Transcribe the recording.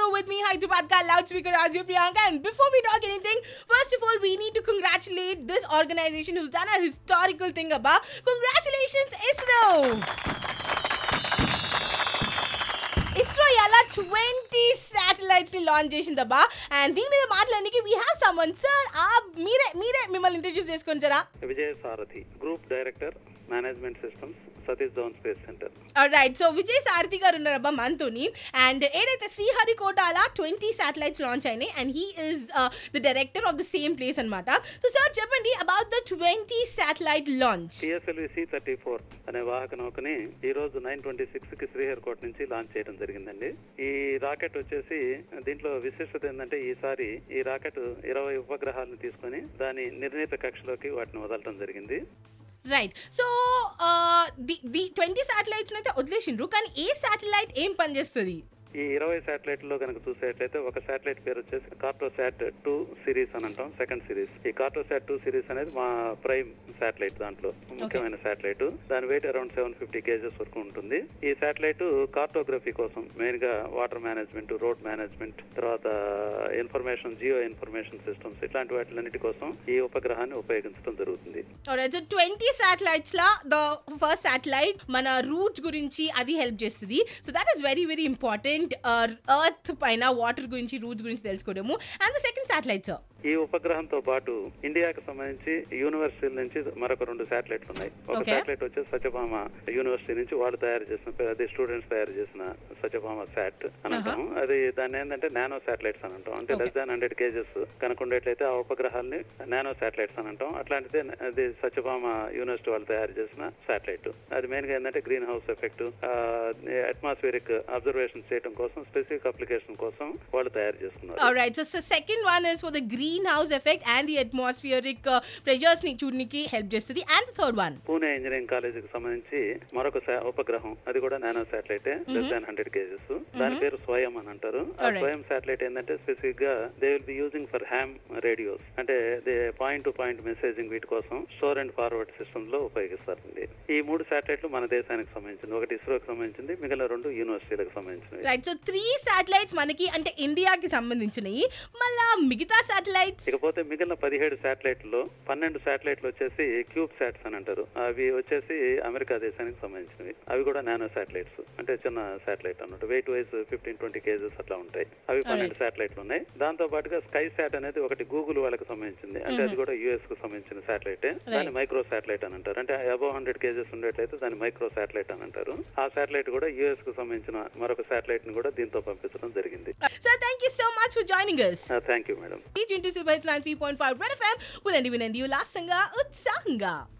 with me, Hyderabad ka loudspeaker Raju Priyanka. And before we talk anything, first of all, we need to congratulate this organization who's done a historical thing about. Congratulations, ISRO! ISRO ఇలా twenty satellites ని launch చేసిందబ్బా and దీని మీద మాట్లాడడానికి we have someone sir ఆ మీరే మీరే మిమ్మల్ని ఇంట్రడ్యూస్ చేసుకొని జరా Vijaya Sarathi group director management systems Satish Dhawan space centre right so Vijay Sarathi garu ఉన్నారబ్బా మనతోని అండ్ ఏదైతే శ్రీహరికోటాల ట్వంటీ శాటిలైట్స్ లాంచ్ అయినాయి and he is the director of the same place అనమాట సో సార్ చెప్పండి about the twenty satellite launch TSLV C thirty four అనే వాహక నౌకని ఈ రోజు నైన్ ట్వంటీ సిక్స్ కి శ్రీహరికోట నుంచి లాంచ్ చేయడం జరిగిందండి ఈ రాకెట్ వచ్చేసి దీంట్లో విశిష్టత ఏంటంటే ఈసారి ఈ రాకెట్ ఇరవై ఉపగ్రహాలను తీసుకొని దాని నిర్ణీత కక్షలోకి వాటిని వదలటం జరిగింది right so the the twenty satellites అయితే వదిలేసిండ్రు కానీ ఏ శాటిలైట్ ఏం పనిచేస్తుంది ఈ ఇరవై శాటిలైట్ లో కనుక చూసేట్లయితే ఒక శాటిలైట్ పేరు వచ్చేసి కార్టోసాట్ టూ సిరీస్ అని అంటాం సెకండ్ సిరీస్ ఈ కార్టోసాట్ టూ సిరీస్ అనేది మా ప్రైమ్ శాటిలైట్ దాంట్లో ముఖ్యమైన శాటిలైట్ దాని weight around seven fifty kgs వరకు ఉంటుంది ఈ శాటిలైట్ కార్టోగ్రఫీ కోసం మెయిన్ గా వాటర్ మేనేజ్మెంట్ రోడ్ మేనేజ్మెంట్ తర్వాత ఇన్ఫర్మేషన్ జియో ఇన్ఫర్మేషన్ సిస్టమ్స్ ఇట్లాంటి వాటిలన్నిటి కోసం ఈ ఉపగ్రహాన్ని ఉపయోగించడం జరుగుతుంది సో ట్వంటీ శాటిలైట్స్ లా ద ఫస్ట్ శాటిలైట్ మన రూట్స్ గురించి అది హెల్ప్ చేస్తుంది so that is very very important earth పైన వాటర్ గురించి రూట్స్ గురించి తెలుసుకోవడము and the second satellite sir ఈ ఉపగ్రహంతో పాటు ఇండియాకి సంబంధించి యూనివర్సిటీల నుంచి మరొక రెండు శాటిలైట్లు ఉన్నాయి ఒక Okay. శాటిలైట్ వచ్చేసి సత్యభామ యూనివర్సిటీ నుంచి వాళ్ళు తయారు చేసిన అది స్టూడెంట్స్ తయారు చేసిన సత్యభామ శాట్ అని అంటాం అది దాన్ని ఏంటంటే నానో శాటిలైట్స్ అని అంటాం అంటే Okay. Less than hundred kgs కనుక ఉండేట్లయితే ఆ ఉపగ్రహాల్ని నానో శాటిలైట్స్ అని అంటాం అట్లాంటిదే అది సత్యభామ యూనివర్సిటీ వాళ్ళు తయారు చేసిన శాటిలైట్ అది మెయిన్ గా ఏంటంటే green house effect atmospheric observation చేయడం కోసం స్పెసిఫిక్ అప్లికేషన్ కోసం వాళ్ళు తయారు చేస్తున్నారు Alright, so the second one is for the greenhouse effect and the atmospheric uh, pressures ని చూడడానికి హెల్ప్ చేస్తుంది and the third one Pune engineering college కి సంబంధించి మరొక శా- ఉపగ్రహం అది కూడా nano satellite less than hundred kgs దాని పేరు స్వయం అని అంటారు ఆ Alright. స్వయం శాటిలైట్ ఏంటంటే స్పెసిఫిక్ గా they will be using for ham radios అంటే they point to point messaging వీటి కోసం స్టోర్ అండ్ ఫార్వర్డ్ సిస్టమ్ లో ఉపయోగిస్తారండి ఈ మూడు శాటిలైట్లు మన దేశానికి సంబంధించింది ఒకటి ఇస్రోకి సంబంధించింది మిగిలిన రెండు యూనివర్సిటీలకు సంబంధించినవి రైట్ సో త్రీ శాటిలైట్స్ మనకి అంటే ఇండియాకి సంబంధించినవి మళ్ళా మిగతా శాటిలైట్స్ ఇకపోతే మిగిలిన పదిహేడు శాటిలైట్లలో పన్నెండు శాటిలైట్లు వచ్చేసి క్యూబ్ శాట్స్ అని అంటారు అవి వచ్చేసి అమెరికా దేశానికి సంబంధించినవి అవి కూడా నానో శాటిలైట్స్ అంటే చిన్న శాటిలైట్ అన్నట్టు weight wise fifteen twenty kgs అట్లా ఉంటాయి అవి పన్నెండు శాటిలైట్లు ఉన్నాయి దాంతో పాటుగా స్కై శాట్ అనేది ఒకటి గూగుల్ వాళ్ళకి సంబంధించింది అంటే అది కూడా యుఎస్ కు సంబంధించిన శాటిలైట్ దాన్ని మైక్రో శాటిలైట్ అని అంటారు అంటే అబౌవ్ హండ్రెడ్ కేజెస్ ఉండేట్లయితే దాన్ని మైక్రో శాటిలైట్ అని అంటారు ఆ శాటిలైట్ కూడా యుఎస్ కు సంబంధించిన మరొక శాటిలైట్ ని కూడా దీంతో పంపించడం జరిగింది sir thank you so much for joining us thank you madam ఈ చింటూ సిబైట్స్ nine three point five red FM వినండి వినండి ఉల్లాసంగా ఉత్సాహంగా